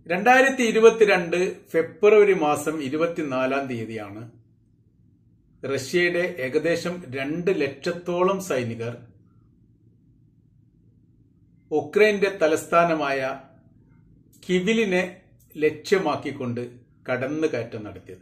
രണ്ടായിരത്തി ഇരുപത്തിരണ്ട് ഫെബ്രുവരി മാസം ഇരുപത്തിനാലാം തീയതിയാണ് റഷ്യയുടെ ഏകദേശം രണ്ട് ലക്ഷത്തോളം സൈനികർ ഉക്രൈന്റെ തലസ്ഥാനമായ കിവിലിനെ ലക്ഷ്യമാക്കിക്കൊണ്ട് കടന്നുകയറ്റം നടത്തിയത്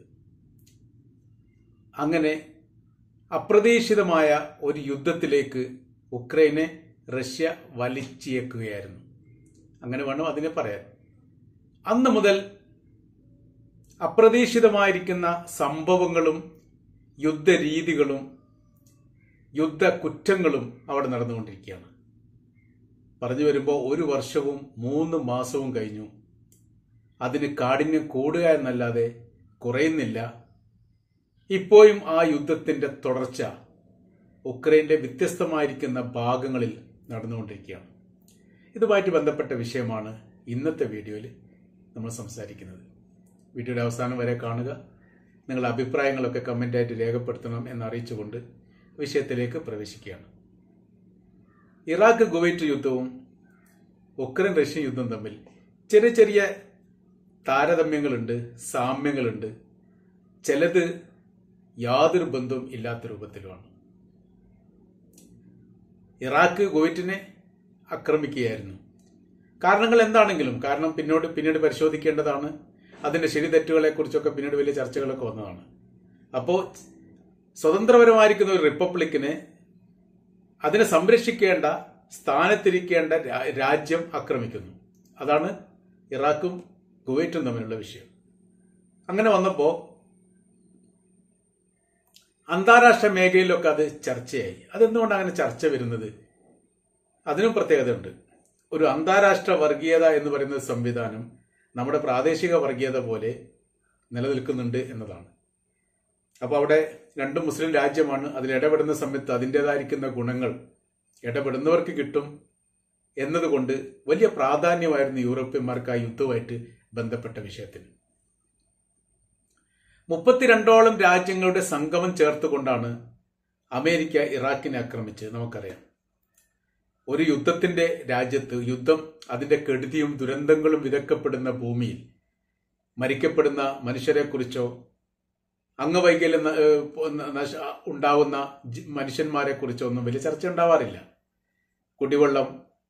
അങ്ങനെ അപ്രതീക്ഷിതമായ ഒരു യുദ്ധത്തിലേക്ക് ഉക്രൈനെ റഷ്യ വലിച്ചിയക്കുകയായിരുന്നു അങ്ങനെ വേണം അതിനെ പറയാൻ അന്ന് മുതൽ അപ്രതീക്ഷിതമായിരിക്കുന്ന സംഭവങ്ങളും യുദ്ധരീതികളും യുദ്ധ കുറ്റങ്ങളും അവിടെ നടന്നുകൊണ്ടിരിക്കുകയാണ് പറഞ്ഞു വരുമ്പോൾ ഒരു വർഷവും മൂന്ന് മാസവും കഴിഞ്ഞു അതിന് കാഠിന്യം കൂടുക എന്നല്ലാതെ കുറയുന്നില്ല ഇപ്പോഴും ആ യുദ്ധത്തിന്റെ തുടർച്ച ഉക്രൈന്റെ വ്യത്യസ്തമായിരിക്കുന്ന ഭാഗങ്ങളിൽ നടന്നുകൊണ്ടിരിക്കുകയാണ് ഇതുമായിട്ട് ബന്ധപ്പെട്ട വിഷയമാണ് ഇന്നത്തെ വീഡിയോയിൽ നമ്മൾ സംസാരിക്കുന്നത് വീഡിയോയുടെ അവസാനം വരെ കാണുക നിങ്ങളുടെ അഭിപ്രായങ്ങളൊക്കെ കമൻ്റായിട്ട് രേഖപ്പെടുത്തണം എന്നറിയിച്ചുകൊണ്ട് വിഷയത്തിലേക്ക് പ്രവേശിക്കുകയാണ് ഇറാഖ് കുവൈറ്റ് യുദ്ധവും ഉക്രൈൻ റഷ്യൻ യുദ്ധം തമ്മിൽ ചെറിയ ചെറിയ താരതമ്യങ്ങളുണ്ട് സാമ്യങ്ങളുണ്ട് ചിലത് യാതൊരു ബന്ധവും ഇല്ലാത്ത രൂപത്തിലുമാണ് ഇറാഖ് കുവൈറ്റിനെ ആക്രമിക്കുകയായിരുന്നു കാരണങ്ങൾ എന്താണെങ്കിലും കാരണം പിന്നോട് പിന്നീട് പരിശോധിക്കേണ്ടതാണ് അതിന്റെ ശരി തെറ്റുകളെ കുറിച്ചൊക്കെ പിന്നീട് വലിയ ചർച്ചകളൊക്കെ വന്നതാണ് അപ്പോൾ സ്വതന്ത്രപരമായിരിക്കുന്ന ഒരു റിപ്പബ്ലിക്കിനെ അതിനെ സംരക്ഷിക്കേണ്ട സ്ഥാനത്തിരിക്കേണ്ട രാജ്യം ആക്രമിക്കുന്നു അതാണ് ഇറാഖും കുവൈറ്റും തമ്മിലുള്ള വിഷയം അങ്ങനെ വന്നപ്പോൾ അന്താരാഷ്ട്ര മേഖലയിലൊക്കെ അത് ചർച്ചയായി അതെന്തുകൊണ്ടാണ് അങ്ങനെ ചർച്ച വരുന്നത് അതിനും പ്രത്യേകതയുണ്ട് ഒരു അന്താരാഷ്ട്ര വർഗീയത എന്ന് പറയുന്ന സംവിധാനം നമ്മുടെ പ്രാദേശിക വർഗീയത പോലെ നിലനിൽക്കുന്നുണ്ട് എന്നതാണ് അപ്പോൾ അവിടെ രണ്ട് മുസ്ലിം രാജ്യമാണ് അതിൽ ഇടപെടുന്ന സമയത്ത് അതിൻ്റെതായിരിക്കുന്ന ഗുണങ്ങൾ ഇടപെടുന്നവർക്ക് കിട്ടും എന്നതുകൊണ്ട് വലിയ പ്രാധാന്യമായിരുന്നു യൂറോപ്യന്മാർക്ക് ആ യുദ്ധവുമായിട്ട് ബന്ധപ്പെട്ട വിഷയത്തിന് മുപ്പത്തിരണ്ടോളം രാജ്യങ്ങളുടെ സംഗമം ചേർത്തുകൊണ്ടാണ് അമേരിക്ക ഇറാഖിനെ ആക്രമിച്ചത് നമുക്കറിയാം ഒരു യുദ്ധത്തിന്റെ രാജ്യത്ത് യുദ്ധം അതിന്റെ കെടുതിയും ദുരന്തങ്ങളും വിതക്കപ്പെടുന്ന ഭൂമിയിൽ മരിക്കപ്പെടുന്ന മനുഷ്യരെക്കുറിച്ചോ അംഗവൈകല്യം ഉണ്ടാവുന്ന മനുഷ്യന്മാരെ കുറിച്ചോ ഒന്നും വലിയ ചർച്ച ഉണ്ടാവാറില്ല കുടിവെള്ളം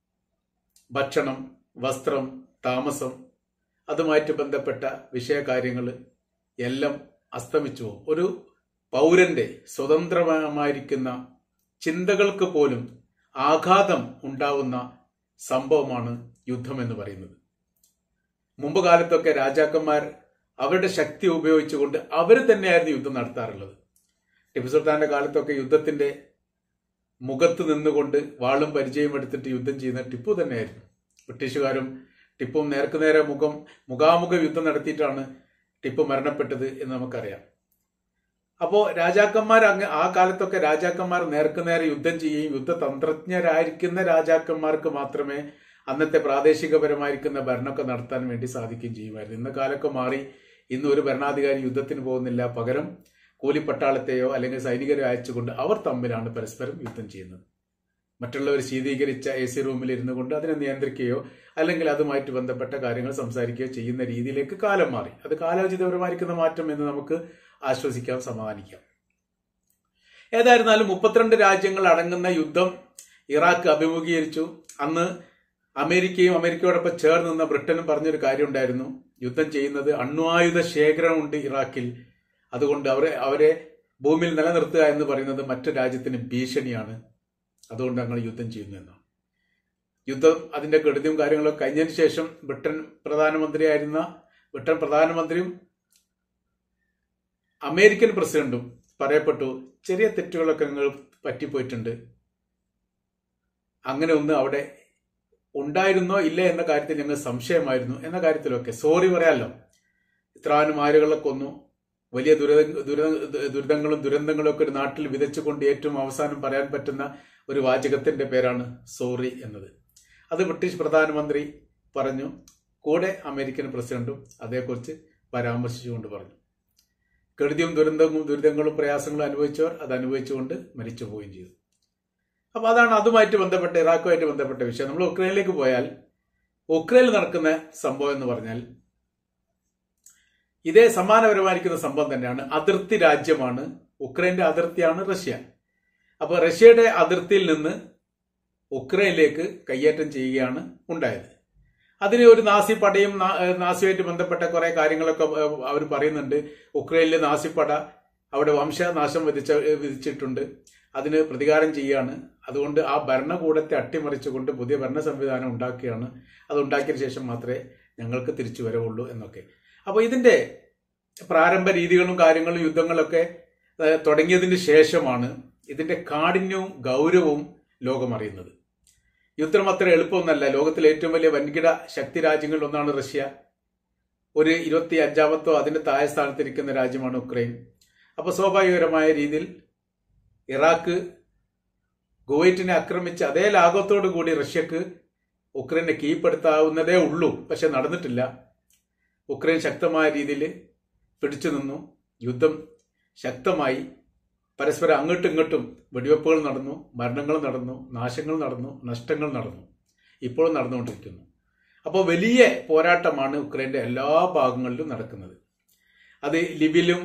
ഭക്ഷണം വസ്ത്രം താമസം അതുമായിട്ട് ബന്ധപ്പെട്ട വിഷയകാര്യങ്ങൾ എല്ലാം അസ്തമിച്ചു പോകും ഒരു പൗരന്റെ സ്വതന്ത്രമായിരിക്കുന്ന ചിന്തകൾക്ക് പോലും ആഘാതം ഉണ്ടാവുന്ന സംഭവമാണ് യുദ്ധം എന്ന് പറയുന്നത് മുമ്പ് കാലത്തൊക്കെ രാജാക്കന്മാർ അവരുടെ ശക്തി ഉപയോഗിച്ചുകൊണ്ട് അവർ തന്നെയായിരുന്നു യുദ്ധം നടത്താറുള്ളത് ടിപ്പു സുൽത്താന്റെ കാലത്തൊക്കെ യുദ്ധത്തിന്റെ മുഖത്ത് നിന്നുകൊണ്ട് വാളും പരിചയം എടുത്തിട്ട് യുദ്ധം ചെയ്യുന്ന ടിപ്പു തന്നെയായിരുന്നു ബ്രിട്ടീഷുകാരും ടിപ്പും നേർക്കുനേരെ മുഖം മുഖാമുഖ യുദ്ധം നടത്തിയിട്ടാണ് ടിപ്പു മരണപ്പെട്ടത് എന്ന് നമുക്കറിയാം അപ്പോ രാജാക്കന്മാർ അങ്ങ് ആ കാലത്തൊക്കെ രാജാക്കന്മാർ നേർക്കുനേരെ യുദ്ധം ചെയ്യുകയും യുദ്ധതന്ത്രജ്ഞരായിരിക്കുന്ന രാജാക്കന്മാർക്ക് മാത്രമേ അന്നത്തെ പ്രാദേശികപരമായിരിക്കുന്ന ഭരണമൊക്കെ നടത്താൻ വേണ്ടി സാധിക്കുകയും ചെയ്യുമായിരുന്നു ഇന്ന് കാലമൊക്കെ മാറി ഇന്ന് ഒരു ഭരണാധികാരി യുദ്ധത്തിന് പോകുന്നില്ല പകരം കൂലിപ്പട്ടാളത്തെയോ അല്ലെങ്കിൽ സൈനികരെ അയച്ചുകൊണ്ട് അവർ തമ്മിലാണ് പരസ്പരം യുദ്ധം ചെയ്യുന്നത് മറ്റുള്ളവർ ശീതീകരിച്ച എ സി റൂമിൽ ഇരുന്നു കൊണ്ട് അതിനെ നിയന്ത്രിക്കുകയോ അല്ലെങ്കിൽ അതുമായിട്ട് ബന്ധപ്പെട്ട കാര്യങ്ങൾ സംസാരിക്കുകയോ ചെയ്യുന്ന രീതിയിലേക്ക് കാലം മാറി അത് കാലോചിതപരമായിരിക്കുന്ന മാറ്റം എന്ന് നമുക്ക് ആശ്വസിക്കാം സമാധാനിക്കാം ഏതായിരുന്നാലും മുപ്പത്തിരണ്ട് രാജ്യങ്ങൾ അടങ്ങുന്ന യുദ്ധം ഇറാഖ് അഭിമുഖീകരിച്ചു അന്ന് അമേരിക്കയും അമേരിക്കയോടൊപ്പം ചേർന്ന് നിന്ന ബ്രിട്ടനും പറഞ്ഞൊരു കാര്യം ഉണ്ടായിരുന്നു യുദ്ധം ചെയ്യുന്നത് അണ്വായുധ ശേഖരമുണ്ട് ഇറാഖിൽ അതുകൊണ്ട് അവരെ അവരെ ഭൂമിയിൽ നിലനിർത്തുക എന്ന് പറയുന്നത് മറ്റു രാജ്യത്തിന് ഭീഷണിയാണ് അതുകൊണ്ട് ഞങ്ങൾ യുദ്ധം ചെയ്യുന്നു എന്നാണ് യുദ്ധം അതിന്റെ കെടുതിയും കാര്യങ്ങളൊക്കെ കഴിഞ്ഞതിന് ശേഷം ബ്രിട്ടൻ പ്രധാനമന്ത്രിയായിരുന്ന ബ്രിട്ടൻ പ്രധാനമന്ത്രിയും അമേരിക്കൻ പ്രസിഡന്റും പറയപ്പെട്ടു ചെറിയ തെറ്റുകളൊക്കെ നിങ്ങൾ പറ്റിപ്പോയിട്ടുണ്ട് അങ്ങനെ ഒന്ന് അവിടെ ഉണ്ടായിരുന്നോ ഇല്ല എന്ന കാര്യത്തിൽ ഞങ്ങൾ സംശയമായിരുന്നു എന്ന കാര്യത്തിലൊക്കെ സോറി പറയാമല്ലോ ഇത്രാനും ആരുകളെ കൊന്നു വലിയ ദുരിത ദുരിതങ്ങളും ദുരന്തങ്ങളും ഒക്കെ ഒരു നാട്ടിൽ വിതച്ചുകൊണ്ട് ഏറ്റവും അവസാനം പറയാൻ പറ്റുന്ന ഒരു വാചകത്തിന്റെ പേരാണ് സോറി എന്നത് അത് ബ്രിട്ടീഷ് പ്രധാനമന്ത്രി പറഞ്ഞു കൂടെ അമേരിക്കൻ പ്രസിഡന്റും അതേക്കുറിച്ച് പരാമർശിച്ചുകൊണ്ട് പറഞ്ഞു കെടുതിയും ദുരന്തവും ദുരിതങ്ങളും പ്രയാസങ്ങളും അനുഭവിച്ചവർ അത് അനുഭവിച്ചുകൊണ്ട് മരിച്ചു പോവുകയും ചെയ്തു അപ്പൊ അതാണ് അതുമായിട്ട് ബന്ധപ്പെട്ട ഇറാഖുമായിട്ട് ബന്ധപ്പെട്ട വിഷയം നമ്മൾ ഉക്രൈനിലേക്ക് പോയാൽ ഉക്രൈനിൽ നടക്കുന്ന സംഭവം എന്ന് പറഞ്ഞാൽ ഇതേ സമാനപരമായിരിക്കുന്ന സംഭവം തന്നെയാണ് അതിർത്തി രാജ്യമാണ് ഉക്രൈന്റെ അതിർത്തിയാണ് റഷ്യ അപ്പോൾ റഷ്യയുടെ അതിർത്തിയിൽ നിന്ന് ഉക്രൈനിലേക്ക് കയ്യേറ്റം ചെയ്യുകയാണ് ഉണ്ടായത് അതിന് ഒരു നാസി പടയും നാ- ഏഹ് നാസിയുമായിട്ട് ബന്ധപ്പെട്ട കുറെ കാര്യങ്ങളൊക്കെ അവർ പറയുന്നുണ്ട് ഉക്രൈനിലെ നാസിപ്പട അവിടെ വംശനാശം വിധിച്ച വിധിച്ചിട്ടുണ്ട് അതിന് പ്രതികാരം ചെയ്യുകയാണ് അതുകൊണ്ട് ആ ഭരണകൂടത്തെ അട്ടിമറിച്ചുകൊണ്ട് പുതിയ ഭരണ സംവിധാനം ഉണ്ടാക്കുകയാണ് അത് ഉണ്ടാക്കിയ ശേഷം മാത്രമേ ഞങ്ങൾക്ക് തിരിച്ചു വരവുള്ളൂ എന്നൊക്കെ അപ്പോൾ ഇതിന്റെ പ്രാരംഭ രീതികളും കാര്യങ്ങളും യുദ്ധങ്ങളൊക്കെ ഏഹ്, തുടങ്ങിയതിന് ശേഷമാണ് ഇതിന്റെ കാഠിന്യവും ഗൗരവവും ലോകം അറിയുന്നത് യുദ്ധം അത്ര എളുപ്പമൊന്നല്ല ലോകത്തിലെ ഏറ്റവും വലിയ വൻകിട ശക്തി രാജ്യങ്ങളിൽ ഒന്നാണ് റഷ്യ ഒരു ഇരുപത്തി അഞ്ചാമത്തോ അതിന്റെ താഴെ സ്ഥാനത്തിരിക്കുന്ന രാജ്യമാണ് ഉക്രൈൻ അപ്പൊ സ്വാഭാവികപരമായ രീതിയിൽ ഇറാഖ് കുവൈറ്റിനെ ആക്രമിച്ച് അതേ ലാഘവത്തോടു കൂടി റഷ്യക്ക് ഉക്രൈനെ കീഴ്പ്പെടുത്താവുന്നതേ ഉള്ളൂ പക്ഷെ നടന്നിട്ടില്ല ഉക്രൈൻ ശക്തമായ രീതിയിൽ പിടിച്ചു നിന്നു യുദ്ധം ശക്തമായി പരസ്പരം അങ്ങോട്ടും ഇങ്ങോട്ടും വെടിവെപ്പുകൾ നടന്നു മരണങ്ങൾ നടന്നു നാശങ്ങൾ നടന്നു നഷ്ടങ്ങൾ നടന്നു ഇപ്പോഴും നടന്നുകൊണ്ടിരിക്കുന്നു അപ്പോൾ വലിയ പോരാട്ടമാണ് ഉക്രൈന്റെ എല്ലാ ഭാഗങ്ങളിലും നടക്കുന്നത് അത് ലിബിലും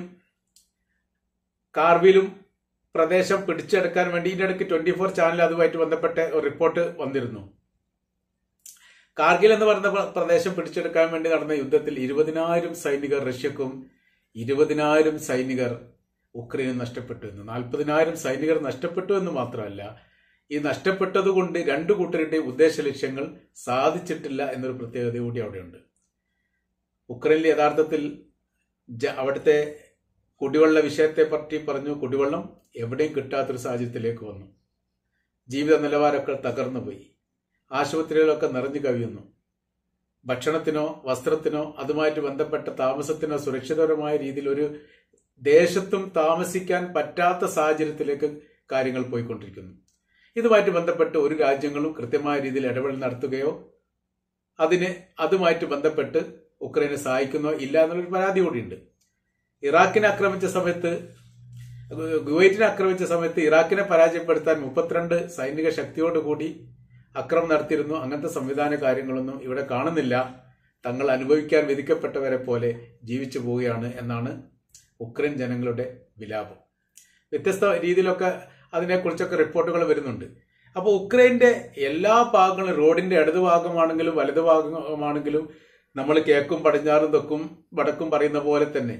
കാർവിലും പ്രദേശം പിടിച്ചെടുക്കാൻ വേണ്ടി ഇതിന്റെ ഇടയ്ക്ക് ട്വന്റി ഫോർ ചാനൽ അതുമായിട്ട് ബന്ധപ്പെട്ട ഒരു റിപ്പോർട്ട് വന്നിരുന്നു കാർഗിൽ എന്ന് പറയുന്ന പ്ര- പ്രദേശം പിടിച്ചെടുക്കാൻ വേണ്ടി നടന്ന യുദ്ധത്തിൽ ഇരുപതിനായിരം സൈനികർ റഷ്യക്കും ഇരുപതിനായിരം സൈനികർ ഉക്രൈനും നഷ്ടപ്പെട്ടു എന്ന് നാൽപ്പതിനായിരം സൈനികർ നഷ്ടപ്പെട്ടു എന്ന് മാത്രമല്ല ഈ നഷ്ടപ്പെട്ടതുകൊണ്ട് രണ്ടു കൂട്ടരുടെയും ഉദ്ദേശ ലക്ഷ്യങ്ങൾ സാധിച്ചിട്ടില്ല എന്നൊരു പ്രത്യേകത കൂടി അവിടെയുണ്ട് ഉക്രൈനിൽ യഥാർത്ഥത്തിൽ ജ- അവിടുത്തെ കുടിവെള്ള വിഷയത്തെ പറ്റി പറഞ്ഞു കുടിവെള്ളം എവിടെയും കിട്ടാത്തൊരു സാഹചര്യത്തിലേക്ക് വന്നു ജീവിത നിലവാരമൊക്കെ തകർന്നു പോയി ആശുപത്രികളൊക്കെ നിറഞ്ഞു കവിയുന്നു ഭക്ഷണത്തിനോ വസ്ത്രത്തിനോ അതുമായിട്ട് ബന്ധപ്പെട്ട താമസത്തിനോ സുരക്ഷിതപരമായ രീതിയിൽ ഒരു ദേശത്തും താമസിക്കാൻ പറ്റാത്ത സാഹചര്യത്തിലേക്ക് കാര്യങ്ങൾ പോയിക്കൊണ്ടിരിക്കുന്നു ഇതുമായിട്ട് ബന്ധപ്പെട്ട് ഒരു രാജ്യങ്ങളും കൃത്യമായ രീതിയിൽ ഇടപെടൽ നടത്തുകയോ അതിന് അതുമായിട്ട് ബന്ധപ്പെട്ട് ഉക്രൈനെ സഹായിക്കുന്നോ ഇല്ല എന്നുള്ളൊരു പരാതി കൂടിയുണ്ട് ഇറാഖിനെ ആക്രമിച്ച സമയത്ത് കുവൈറ്റിനെ ആക്രമിച്ച സമയത്ത് ഇറാഖിനെ പരാജയപ്പെടുത്താൻ മുപ്പത്തിരണ്ട് സൈനിക ശക്തിയോടുകൂടി അക്രമം നടത്തിയിരുന്നു അങ്ങനത്തെ സംവിധാന കാര്യങ്ങളൊന്നും ഇവിടെ കാണുന്നില്ല തങ്ങൾ അനുഭവിക്കാൻ വിധിക്കപ്പെട്ടവരെ പോലെ ജീവിച്ചു പോവുകയാണ് എന്നാണ് ഉക്രൈൻ ജനങ്ങളുടെ വിലാപം വ്യത്യസ്ത രീതിയിലൊക്കെ അതിനെക്കുറിച്ചൊക്കെ റിപ്പോർട്ടുകൾ വരുന്നുണ്ട് അപ്പോൾ ഉക്രൈന്റെ എല്ലാ ഭാഗങ്ങളും റോഡിന്റെ ഇടതു ഭാഗമാണെങ്കിലും വലതു ഭാഗമാണെങ്കിലും നമ്മൾ കേക്കും പടിഞ്ഞാറും തെക്കും വടക്കും പറയുന്ന പോലെ തന്നെ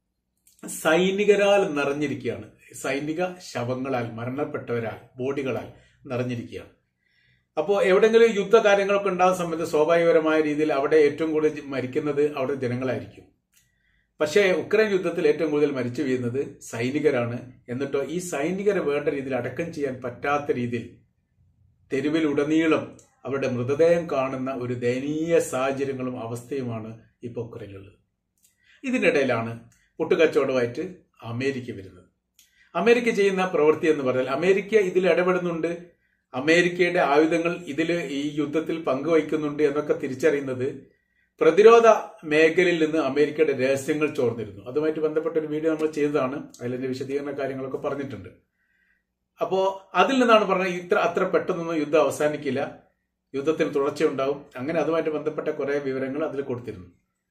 സൈനികരാൽ നിറഞ്ഞിരിക്കുകയാണ് സൈനിക ശവങ്ങളാൽ മരണപ്പെട്ടവരാൽ ബോഡികളാൽ നിറഞ്ഞിരിക്കുകയാണ് അപ്പോൾ എവിടെങ്കിലും യുദ്ധ കാര്യങ്ങളൊക്കെ ഉണ്ടാകുന്ന സമയത്ത് സ്വാഭാവികപരമായ രീതിയിൽ അവിടെ ഏറ്റവും കൂടുതൽ മരിക്കുന്നത് അവിടെ ജനങ്ങളായിരിക്കും പക്ഷേ ഉക്രൈൻ യുദ്ധത്തിൽ ഏറ്റവും കൂടുതൽ മരിച്ചു വീഴുന്നത് സൈനികരാണ് എന്നിട്ടോ ഈ സൈനികരെ വേണ്ട രീതിയിൽ അടക്കം ചെയ്യാൻ പറ്റാത്ത രീതിയിൽ തെരുവിലുടനീളം അവരുടെ മൃതദേഹം കാണുന്ന ഒരു ദയനീയ സാഹചര്യങ്ങളും അവസ്ഥയുമാണ് ഇപ്പോൾ ഉക്രൈനിലുള്ളത് ഇതിനിടയിലാണ് പുട്ടുകച്ചവടമായിട്ട് അമേരിക്ക വരുന്നത് അമേരിക്ക ചെയ്യുന്ന പ്രവൃത്തി എന്ന് പറഞ്ഞാൽ അമേരിക്ക ഇതിൽ ഇടപെടുന്നുണ്ട് അമേരിക്കയുടെ ആയുധങ്ങൾ ഇതിൽ ഈ യുദ്ധത്തിൽ പങ്കുവയ്ക്കുന്നുണ്ട് എന്നൊക്കെ തിരിച്ചറിയുന്നത് പ്രതിരോധ മേഖലയിൽ നിന്ന് അമേരിക്കയുടെ രഹസ്യങ്ങൾ ചോർന്നിരുന്നു അതുമായിട്ട് ബന്ധപ്പെട്ട ഒരു വീഡിയോ നമ്മൾ ചെയ്തതാണ് അതിലെ വിശദീകരണ കാര്യങ്ങളൊക്കെ പറഞ്ഞിട്ടുണ്ട് അപ്പോ അതിൽ നിന്നാണ് പറഞ്ഞത് ഇത്ര അത്ര പെട്ടെന്നൊന്നും യുദ്ധം അവസാനിക്കില്ല യുദ്ധത്തിന് തുടർച്ചയുണ്ടാവും അങ്ങനെ അതുമായിട്ട് ബന്ധപ്പെട്ട കുറെ വിവരങ്ങൾ അതിൽ കൊടുത്തിരുന്നു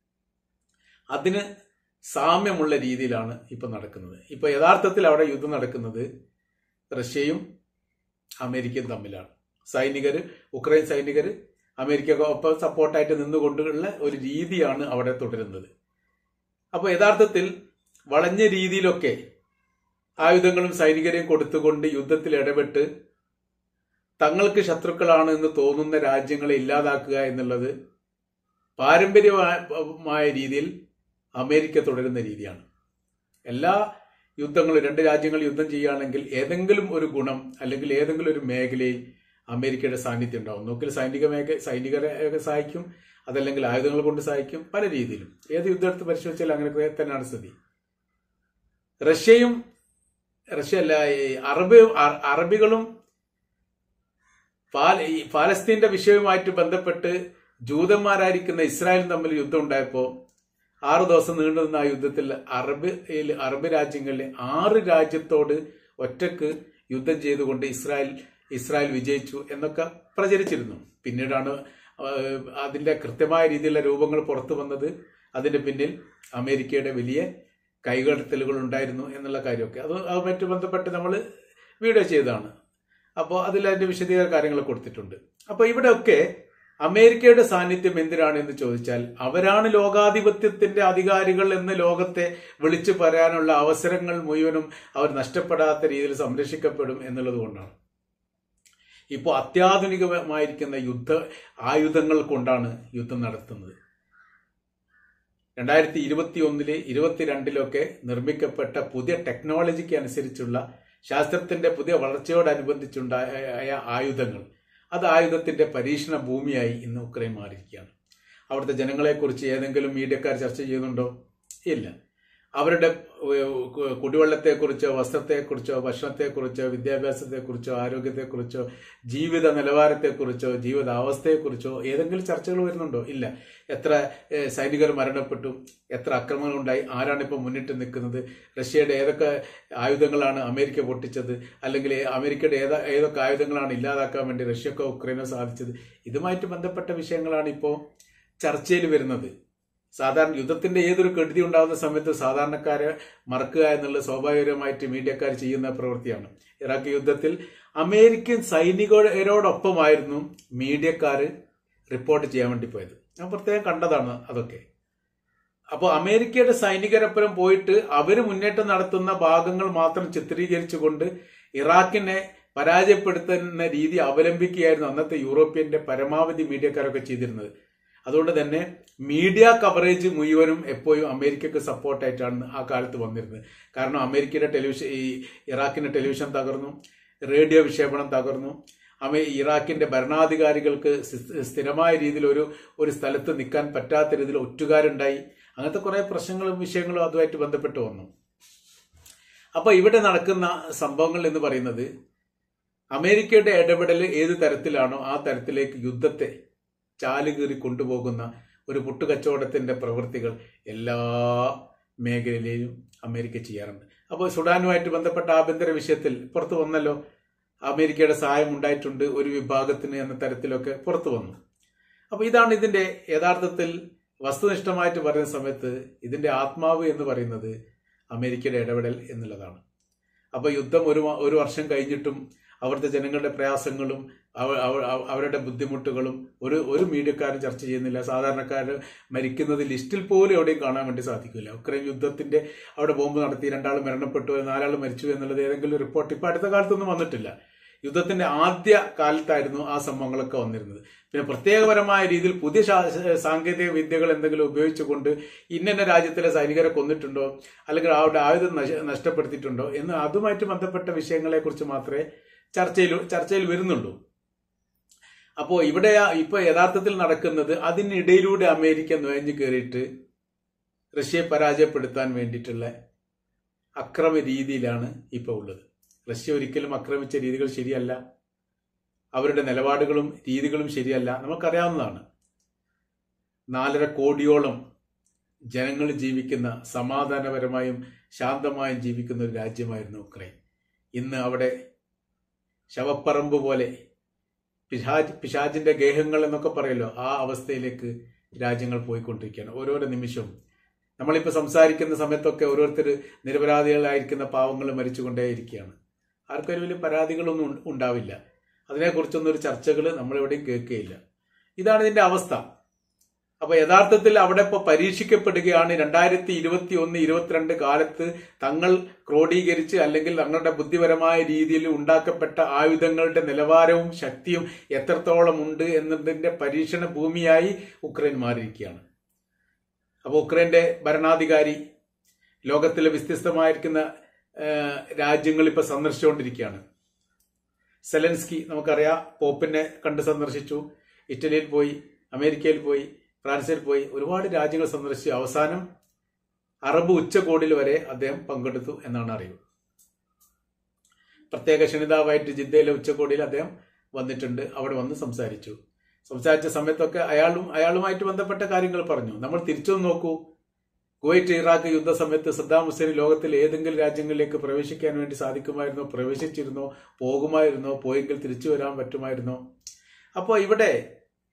അതിന് സാമ്യമുള്ള രീതിയിലാണ് ഇപ്പൊ നടക്കുന്നത് ഇപ്പൊ യഥാർത്ഥത്തിൽ അവിടെ യുദ്ധം നടക്കുന്നത് റഷ്യയും അമേരിക്കയും തമ്മിലാണ് സൈനികര് ഉക്രൈൻ സൈനികര് അമേരിക്ക ഒപ്പം സപ്പോർട്ടായിട്ട് നിന്നുകൊണ്ടുള്ള ഒരു രീതിയാണ് അവിടെ തുടരുന്നത് അപ്പോൾ യഥാർത്ഥത്തിൽ വളഞ്ഞ രീതിയിലൊക്കെ ആയുധങ്ങളും സൈനികരെയും കൊടുത്തുകൊണ്ട് യുദ്ധത്തിൽ ഇടപെട്ട് തങ്ങൾക്ക് ശത്രുക്കളാണ് എന്ന് തോന്നുന്ന രാജ്യങ്ങളെ ഇല്ലാതാക്കുക എന്നുള്ളത് പാരമ്പര്യമായ രീതിയിൽ അമേരിക്ക തുടരുന്ന രീതിയാണ് എല്ലാ യുദ്ധങ്ങളും രണ്ട് രാജ്യങ്ങൾ യുദ്ധം ചെയ്യുകയാണെങ്കിൽ ഏതെങ്കിലും ഒരു ഗുണം അല്ലെങ്കിൽ ഏതെങ്കിലും ഒരു മേഖലയിൽ അമേരിക്കയുടെ സാന്നിധ്യം ഉണ്ടാവും നോക്കിൽ സൈനിക മേഖല സൈനികരെ സഹായിക്കും അതല്ലെങ്കിൽ ആയുധങ്ങൾ കൊണ്ട് സഹായിക്കും പല രീതിയിലും ഏത് യുദ്ധത്തെ പരിശോധിച്ചാൽ അങ്ങനെ തന്നെയാണ് സ്ഥിതി റഷ്യയും റഷ്യ അല്ല ഈ അറബ് അ- അറബികളും പാല- ഈ പാലസ്തീന്റെ വിഷയവുമായിട്ട് ബന്ധപ്പെട്ട് ജൂതന്മാരായിരിക്കുന്ന ഇസ്രായേലും തമ്മിൽ യുദ്ധം ഉണ്ടായപ്പോൾ ആറ് ദിവസം നീണ്ടു നിന്ന ആ യുദ്ധത്തിൽ അറബ് അറബ് രാജ്യങ്ങളിലെ ആറ് രാജ്യത്തോട് ഒറ്റക്ക് യുദ്ധം ചെയ്തുകൊണ്ട് ഇസ്രായേൽ ഇസ്രായേൽ വിജയിച്ചു എന്നൊക്കെ പ്രചരിച്ചിരുന്നു പിന്നീടാണ് ഏഹ്, അതിന്റെ കൃത്യമായ രീതിയിലുള്ള രൂപങ്ങൾ പുറത്തു വന്നത് അതിന്റെ പിന്നിൽ അമേരിക്കയുടെ വലിയ കൈകടത്തലുകൾ ഉണ്ടായിരുന്നു എന്നുള്ള കാര്യമൊക്കെ അത് അതുമായിട്ട് ബന്ധപ്പെട്ട് നമ്മൾ വീഡിയോ ചെയ്തതാണ് അപ്പോൾ അതിൽ അതിന്റെ വിശദീകരണ കാര്യങ്ങൾ കൊടുത്തിട്ടുണ്ട് അപ്പോൾ ഇവിടെയൊക്കെ അമേരിക്കയുടെ സാന്നിധ്യം എന്തിനാണ് എന്ന് ചോദിച്ചാൽ അവരാണ് ലോകാധിപത്യത്തിന്റെ അധികാരികൾ എന്ന് ലോകത്തെ വിളിച്ചു പറയാനുള്ള അവസരങ്ങൾ മുഴുവനും അവർ നഷ്ടപ്പെടാത്ത രീതിയിൽ സംരക്ഷിക്കപ്പെടും എന്നുള്ളത് കൊണ്ടാണ് ഇപ്പോൾ അത്യാധുനികമായിരിക്കുന്ന യുദ്ധ ആയുധങ്ങൾ കൊണ്ടാണ് യുദ്ധം നടത്തുന്നത് രണ്ടായിരത്തി ഇരുപത്തി ഒന്നില് ഇരുപത്തിരണ്ടിലൊക്കെ നിർമ്മിക്കപ്പെട്ട പുതിയ ടെക്നോളജിക്ക് അനുസരിച്ചുള്ള ശാസ്ത്രത്തിന്റെ പുതിയ വളർച്ചയോടനുബന്ധിച്ചുണ്ടായ ആയുധങ്ങൾ അത് ആയുധത്തിന്റെ പരീക്ഷണ ഭൂമിയായി ഇന്ന് ഉക്രൈൻ മാറിയിരിക്കുകയാണ് അവിടുത്തെ ജനങ്ങളെക്കുറിച്ച് ഏതെങ്കിലും മീഡിയക്കാർ ചർച്ച ചെയ്യുന്നുണ്ടോ ഇല്ല അവരുടെ ഏഹ്, കു- കുടിവെള്ളത്തെക്കുറിച്ചോ വസ്ത്രത്തെക്കുറിച്ചോ ഭക്ഷണത്തെക്കുറിച്ചോ വിദ്യാഭ്യാസത്തെക്കുറിച്ചോ ആരോഗ്യത്തെക്കുറിച്ചോ ജീവിത നിലവാരത്തെക്കുറിച്ചോ ജീവിതാവസ്ഥയെക്കുറിച്ചോ ഏതെങ്കിലും ചർച്ചകൾ വരുന്നുണ്ടോ ഇല്ല എത്ര ഏഹ്, സൈനികർ മരണപ്പെട്ടു എത്ര ആക്രമണങ്ങൾ ഉണ്ടായി ആരാണ് ഇപ്പോൾ മുന്നിട്ട് നിൽക്കുന്നത് റഷ്യയുടെ ഏതൊക്കെ ആയുധങ്ങളാണ് അമേരിക്ക പൊട്ടിച്ചത് അല്ലെങ്കിൽ അമേരിക്കയുടെ ഏതാ ഏതൊക്കെ ആയുധങ്ങളാണ് ഇല്ലാതാക്കാൻ വേണ്ടി റഷ്യക്കോ ഉക്രൈനോ സാധിച്ചത് ഇതുമായിട്ട് ബന്ധപ്പെട്ട വിഷയങ്ങളാണ് ഇപ്പോൾ ചർച്ചയിൽ വരുന്നത് സാധാരണ യുദ്ധത്തിന്റെ ഏതൊരു കെടുതി ഉണ്ടാകുന്ന സമയത്ത് സാധാരണക്കാരെ മറക്കുക എന്നുള്ളത് സ്വാഭാവികമായിട്ട് മീഡിയക്കാർ ചെയ്യുന്ന പ്രവൃത്തിയാണ് ഇറാഖ് യുദ്ധത്തിൽ അമേരിക്കൻ സൈനികരോടൊപ്പമായിരുന്നു മീഡിയക്കാർ റിപ്പോർട്ട് ചെയ്യാൻ വേണ്ടി പോയത് ഞാൻ പ്രത്യേകം കണ്ടതാണ് അതൊക്കെ അപ്പോൾ അമേരിക്കയുടെ സൈനികരൊപ്പം പോയിട്ട് അവര് മുന്നേറ്റം നടത്തുന്ന ഭാഗങ്ങൾ മാത്രം ചിത്രീകരിച്ചുകൊണ്ട് ഇറാഖിനെ പരാജയപ്പെടുത്തുന്ന രീതി അവലംബിക്കുകയായിരുന്നു അന്നത്തെ യൂറോപ്യന്റെ പരമാവധി മീഡിയക്കാരൊക്കെ ചെയ്തിരുന്നത് അതുകൊണ്ട് തന്നെ മീഡിയ കവറേജ് മുഴുവനും എപ്പോഴും അമേരിക്കക്ക് സപ്പോർട്ടായിട്ടാണ് ആ കാലത്ത് വന്നിരുന്നത് കാരണം അമേരിക്കയുടെ ടെലിവിഷൻ ഈ ഇറാഖിന്റെ ടെലിവിഷൻ തകർന്നു റേഡിയോ വിക്ഷേപണം തകർന്നു അമേ ഇറാഖിന്റെ ഭരണാധികാരികൾക്ക് സ്ഥി- സ്ഥിരമായ രീതിയിൽ ഒരു ഒരു സ്ഥലത്ത് നിൽക്കാൻ പറ്റാത്ത രീതിയിൽ ഒറ്റുകാരുണ്ടായി അങ്ങനത്തെ കുറെ പ്രശ്നങ്ങളും വിഷയങ്ങളും അതുമായിട്ട് ബന്ധപ്പെട്ട് വന്നു അപ്പൊ ഇവിടെ നടക്കുന്ന സംഭവങ്ങൾ എന്ന് പറയുന്നത് അമേരിക്കയുടെ ഇടപെടൽ ഏത് തരത്തിലാണോ ആ തരത്തിലേക്ക് യുദ്ധത്തെ ചാലുകീറി കൊണ്ടുപോകുന്ന ഒരു പുട്ടുകച്ചവടത്തിന്റെ പ്രവൃത്തികൾ എല്ലാ മേഖലയിലെയും അമേരിക്ക ചെയ്യാറുണ്ട് അപ്പോൾ സുഡാനുമായിട്ട് ബന്ധപ്പെട്ട ആഭ്യന്തര വിഷയത്തിൽ പുറത്തു വന്നല്ലോ അമേരിക്കയുടെ സഹായം ഉണ്ടായിട്ടുണ്ട് ഒരു വിഭാഗത്തിന് എന്ന തരത്തിലൊക്കെ പുറത്തു വന്നു അപ്പോൾ ഇതാണ് ഇതിന്റെ യഥാർത്ഥത്തിൽ വസ്തുനിഷ്ഠമായിട്ട് പറയുന്ന സമയത്ത് ഇതിന്റെ ആത്മാവ് എന്ന് പറയുന്നത് അമേരിക്കയുടെ ഇടപെടൽ എന്നുള്ളതാണ് അപ്പോൾ യുദ്ധം ഒരു മ- ഒരു വർഷം കഴിഞ്ഞിട്ടും അവിടുത്തെ ജനങ്ങളുടെ പ്രയാസങ്ങളും അവ- അവ- അവ- അവരുടെ ബുദ്ധിമുട്ടുകളും ഒരു ഒരു മീഡിയക്കാരും ചർച്ച ചെയ്യുന്നില്ല സാധാരണക്കാർ മരിക്കുന്നത് ലിസ്റ്റിൽ പോലും എവിടെയും കാണാൻ വേണ്ടി സാധിക്കില്ല ഉക്രൈൻ യുദ്ധത്തിന്റെ അവിടെ ബോംബ് നടത്തി രണ്ടാൾ മരണപ്പെട്ടു നാലാൾ മരിച്ചു എന്നുള്ളത് ഏതെങ്കിലും റിപ്പോർട്ട് ഇപ്പൊ അടുത്ത കാലത്തൊന്നും വന്നിട്ടില്ല യുദ്ധത്തിന്റെ ആദ്യ കാലത്തായിരുന്നു ആ സംഭവങ്ങളൊക്കെ വന്നിരുന്നത് പിന്നെ പ്രത്യേകപരമായ രീതിയിൽ പുതിയ ശാ- സാങ്കേതിക വിദ്യകൾ എന്തെങ്കിലും ഉപയോഗിച്ചുകൊണ്ട് ഇന്ന രാജ്യത്തിലെ സൈനികരെ കൊന്നിട്ടുണ്ടോ അല്ലെങ്കിൽ അവരുടെ ആയുധം നശ- നഷ്ടപ്പെടുത്തിയിട്ടുണ്ടോ എന്ന് അതുമായിട്ട് ബന്ധപ്പെട്ട വിഷയങ്ങളെ കുറിച്ച് മാത്രമേ ചർച്ചയിൽ ചർച്ചയിൽ വരുന്നുള്ളൂ അപ്പോൾ ഇവിടെ ഇപ്പൊ യഥാർത്ഥത്തിൽ നടക്കുന്നത് അതിനിടയിലൂടെ അമേരിക്ക നുഴഞ്ഞു കയറിയിട്ട് റഷ്യയെ പരാജയപ്പെടുത്താൻ വേണ്ടിയിട്ടുള്ള അക്രമ രീതിയിലാണ് ഇപ്പോൾ ഉള്ളത് റഷ്യ ഒരിക്കലും ആക്രമിച്ച രീതികൾ ശരിയല്ല അവരുടെ നിലപാടുകളും രീതികളും ശരിയല്ല നമുക്കറിയാവുന്നതാണ് നാലര കോടിയോളം ജനങ്ങൾ ജീവിക്കുന്ന സമാധാനപരമായും ശാന്തമായും ജീവിക്കുന്ന ഒരു രാജ്യമായിരുന്നു ഉക്രൈൻ ഇന്ന് അവിടെ ശവപ്പറമ്പ് പോലെ പിശാജ് പിശാജിന്റെ ഗേഹങ്ങൾ എന്നൊക്കെ പറയല്ലോ ആ അവസ്ഥയിലേക്ക് രാജ്യങ്ങൾ പോയിക്കൊണ്ടിരിക്കുകയാണ് ഓരോരോ നിമിഷവും നമ്മളിപ്പോൾ സംസാരിക്കുന്ന സമയത്തൊക്കെ ഓരോരുത്തർ നിരപരാധികളായിരിക്കുന്ന പാവങ്ങൾ മരിച്ചുകൊണ്ടേയിരിക്കുകയാണ് ആർക്കും ഒരു വലിയ പരാതികളൊന്നും ഉണ്ട- ഉണ്ടാവില്ല അതിനെക്കുറിച്ചൊന്നും ഒരു ചർച്ചകൾ നമ്മളെവിടെയും കേൾക്കുകയില്ല ഇതാണ് ഇതിന്റെ അവസ്ഥ അപ്പൊ യഥാർത്ഥത്തിൽ അവിടെ ഇപ്പോൾ പരീക്ഷിക്കപ്പെടുകയാണ് രണ്ടായിരത്തി ഇരുപത്തി ഒന്ന് ഇരുപത്തിരണ്ട് കാലത്ത് തങ്ങൾ ക്രോഡീകരിച്ച് അല്ലെങ്കിൽ തങ്ങളുടെ ബുദ്ധിപരമായ രീതിയിൽ ഉണ്ടാക്കപ്പെട്ട ആയുധങ്ങളുടെ നിലവാരവും ശക്തിയും എത്രത്തോളം ഉണ്ട് എന്നതിന്റെ പരീക്ഷണ ഭൂമിയായി ഉക്രൈൻ മാറിയിരിക്കുകയാണ് അപ്പോൾ ഉക്രൈന്റെ ഭരണാധികാരി ലോകത്തിലെ വ്യത്യസ്തമായിരിക്കുന്ന ഏഹ്, രാജ്യങ്ങൾ ഇപ്പൊ സന്ദർശിച്ചുകൊണ്ടിരിക്കുകയാണ് സെലൻസ്കി നമുക്കറിയാം പോപ്പിനെ കണ്ട് സന്ദർശിച്ചു ഇറ്റലിയിൽ പോയി അമേരിക്കയിൽ പോയി ഫ്രാൻസിൽ പോയി ഒരുപാട് രാജ്യങ്ങൾ സന്ദർശിച്ചു അവസാനം അറബ് ഉച്ചകോടിയിൽ വരെ അദ്ദേഹം പങ്കെടുത്തു എന്നാണ് അറിവ് പ്രത്യേക ക്ഷണിതാവായിട്ട് ജിദ്ദയിലെ ഉച്ചകോടിയിൽ അദ്ദേഹം വന്നിട്ടുണ്ട് അവിടെ വന്ന് സംസാരിച്ചു സംസാരിച്ച സമയത്തൊക്കെ അയാളും അയാളുമായിട്ട് ബന്ധപ്പെട്ട കാര്യങ്ങൾ പറഞ്ഞു നമ്മൾ തിരിച്ചു നോക്കൂ കുവൈറ്റ് ഇറാഖ് യുദ്ധ സമയത്ത് സദ്ദാം ഹുസൈൻ ലോകത്തിലെ ഏതെങ്കിലും രാജ്യങ്ങളിലേക്ക് പ്രവേശിക്കാൻ വേണ്ടി സാധിക്കുമായിരുന്നോ പ്രവേശിച്ചിരുന്നോ പോകുമായിരുന്നോ പോയെങ്കിൽ തിരിച്ചു വരാൻ പറ്റുമായിരുന്നോ അപ്പോൾ ഇവിടെ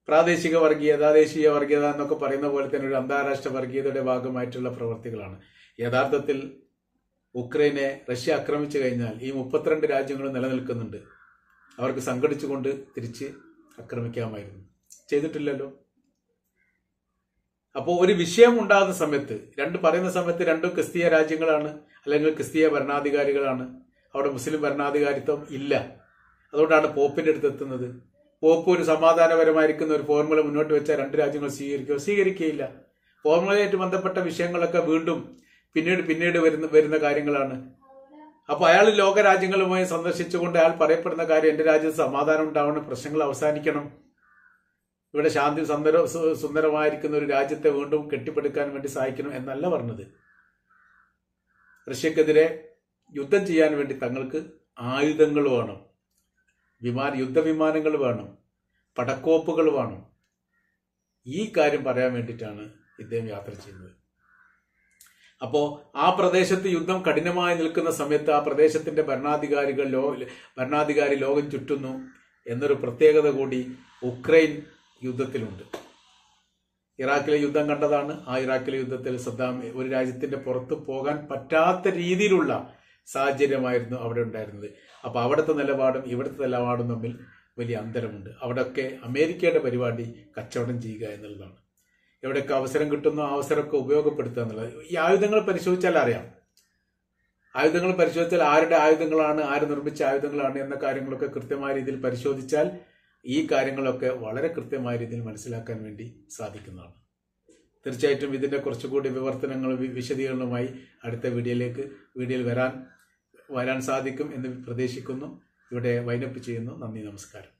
പ്രാദേശിക വർഗീയത ദേശീയ വർഗീയത എന്നൊക്കെ പറയുന്ന പോലെ തന്നെ ഒരു അന്താരാഷ്ട്ര വർഗീയതയുടെ ഭാഗമായിട്ടുള്ള പ്രവർത്തികളാണ് യഥാർത്ഥത്തിൽ ഉക്രൈനെ റഷ്യ ആക്രമിച്ചു കഴിഞ്ഞാൽ ഈ മുപ്പത്തിരണ്ട് രാജ്യങ്ങളും നിലനിൽക്കുന്നുണ്ട് അവർക്ക് സംഘടിച്ചുകൊണ്ട് തിരിച്ച് ആക്രമിക്കാമായിരുന്നു ചെയ്തിട്ടില്ലല്ലോ അപ്പോൾ ഒരു വിഷയം ഉണ്ടാകുന്ന സമയത്ത് രണ്ട് പറയുന്ന സമയത്ത് രണ്ടും ക്രിസ്തീയ രാജ്യങ്ങളാണ് അല്ലെങ്കിൽ ക്രിസ്തീയ ഭരണാധികാരികളാണ് അവിടെ മുസ്ലിം ഭരണാധികാരിത്വം ഇല്ല അതുകൊണ്ടാണ് പോപ്പിന്റെ അടുത്ത് എത്തുന്നത് പോപ്പ് ഒരു സമാധാനപരമായിരിക്കുന്ന ഒരു ഫോർമുല മുന്നോട്ട് വെച്ചാൽ രണ്ട് രാജ്യങ്ങൾ സ്വീകരിക്കുകയോ സ്വീകരിക്കുകയില്ല ഫോർമുലയായിട്ട് ബന്ധപ്പെട്ട വിഷയങ്ങളൊക്കെ വീണ്ടും പിന്നീട് പിന്നീട് വരുന്ന വരുന്ന കാര്യങ്ങളാണ് അപ്പൊ അയാൾ ലോകരാജ്യങ്ങളുമായി സന്ദർശിച്ചുകൊണ്ട് അയാൾ പറയപ്പെടുന്ന കാര്യം എന്റെ രാജ്യത്ത് സമാധാനം ഉണ്ടാവണം പ്രശ്നങ്ങൾ അവസാനിക്കണം ഇവിടെ ശാന്തി സുന്ദര സു- സുന്ദരമായിരിക്കുന്ന ഒരു രാജ്യത്തെ വീണ്ടും കെട്ടിപ്പടുക്കാൻ വേണ്ടി സഹായിക്കണം എന്നല്ല പറഞ്ഞത് റഷ്യക്കെതിരെ യുദ്ധം ചെയ്യാൻ വേണ്ടി തങ്ങൾക്ക് ആയുധങ്ങൾ വേണം വിമാന യുദ്ധവിമാനങ്ങൾ വേണം പടക്കോപ്പുകൾ വേണം ഈ കാര്യം പറയാൻ വേണ്ടിയിട്ടാണ് ഇദ്ദേഹം യാത്ര ചെയ്യുന്നത് അപ്പോ ആ പ്രദേശത്ത് യുദ്ധം കഠിനമായി നിൽക്കുന്ന സമയത്ത് ആ പ്രദേശത്തിന്റെ ഭരണാധികാരികൾ ലോ ഭരണാധികാരി ലോകം ചുറ്റുന്നു എന്നൊരു പ്രത്യേകത കൂടി ഉക്രൈൻ യുദ്ധത്തിലുണ്ട് ഇറാഖിലെ യുദ്ധം കണ്ടതാണ് ആ ഇറാഖിലെ യുദ്ധത്തിൽ സദ്ദാം ഒരു രാജ്യത്തിന്റെ പുറത്ത് പോകാൻ പറ്റാത്ത രീതിയിലുള്ള സാഹചര്യമായിരുന്നു അവിടെ ഉണ്ടായിരുന്നത് അപ്പൊ അവിടുത്തെ നിലപാടും ഇവിടുത്തെ നിലപാടും തമ്മിൽ വലിയ അന്തരമുണ്ട് അവിടെയൊക്കെ അമേരിക്കയുടെ പരിപാടി കച്ചവടം ചെയ്യുക എന്നുള്ളതാണ് എവിടെയൊക്കെ അവസരം കിട്ടുന്നോ ആ അവസരമൊക്കെ ഉപയോഗപ്പെടുത്തുക എന്നുള്ളത് ഈ ആയുധങ്ങൾ പരിശോധിച്ചാൽ അറിയാം ആയുധങ്ങൾ പരിശോധിച്ചാൽ ആരുടെ ആയുധങ്ങളാണ് ആര് നിർമ്മിച്ച ആയുധങ്ങളാണ് എന്ന കാര്യങ്ങളൊക്കെ കൃത്യമായ രീതിയിൽ പരിശോധിച്ചാൽ ഈ കാര്യങ്ങളൊക്കെ വളരെ കൃത്യമായ രീതിയിൽ മനസ്സിലാക്കാൻ വേണ്ടി സാധിക്കുന്നതാണ് തീർച്ചയായിട്ടും ഇതിന്റെ കുറച്ചുകൂടി വിവർത്തനങ്ങൾ വി- വിശദീകരണവുമായി അടുത്ത വീഡിയോയിലേക്ക് വീഡിയോയിൽ വരാൻ വരാൻ സാധിക്കും എന്ന് പ്രതീക്ഷിക്കുന്നു ഇവിടെ വൈനപ്പ് ചെയ്യുന്നു നന്ദി നമസ്കാരം